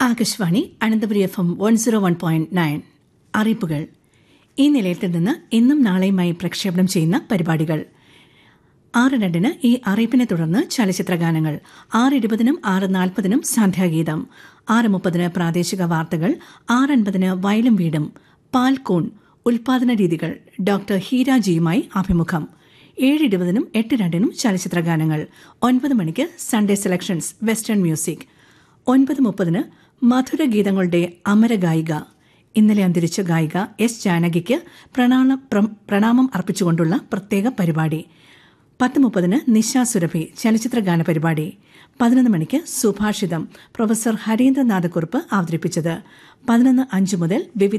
Akashvani Ananthapuri F M one zero one point nine അറിയിപ്പുകൾ ഈ നിലയത്തിൽ നിന്ന് ഇന്നും നാളെയുമായി പ്രക്ഷേപണം ചെയ്യുന്ന പരിപാടികൾ ആറ് രണ്ടിന് ഈ അറിയിപ്പിനെ തുടർന്ന് ചലച്ചിത്ര ഗാനങ്ങൾ ആറ് ഇരുപതിനും ആറ് നാൽപ്പതിനും സാന്ധ്യാഗീതം ആറ് മുപ്പതിന് പ്രാദേശിക വാർത്തകൾ ആറ് അൻപതിന് വയലും വീടും പാൽക്കൂൺ ഉൽപാദന രീതികൾ ഡോക്ടർ ഹീരാജിയുമായി അഭിമുഖം ഏഴ് ഇരുപതിനും എട്ട് രണ്ടിനും ചലച്ചിത്ര ഗാനങ്ങൾ ഒൻപത് മണിക്ക് സൺഡേ സെലക്ഷൻസ് വെസ്റ്റേൺ മ്യൂസിക് ഒൻപത് മുപ്പതിന് മധുര ഗീതങ്ങളുടെ അമരഗായിക ഇന്നലെ അന്തരിച്ച ഗായിക എസ് ജാനകിക്ക് പ്രണാള പ്രം- പ്രണാമം അർപ്പിച്ചുകൊണ്ടുള്ള പ്രത്യേക പരിപാടി പത്ത് മുപ്പതിന് നിശ സുരഭി ചലച്ചിത്ര ഗാന പരിപാടി പതിനൊന്ന് മണിക്ക് സുഭാഷിതം പ്രൊഫസർ ഹരീന്ദ്രനാഥക്കുറുപ്പ് അവതരിപ്പിച്ചത് പതിനൊന്ന് അഞ്ച് മുതൽ വിവിധ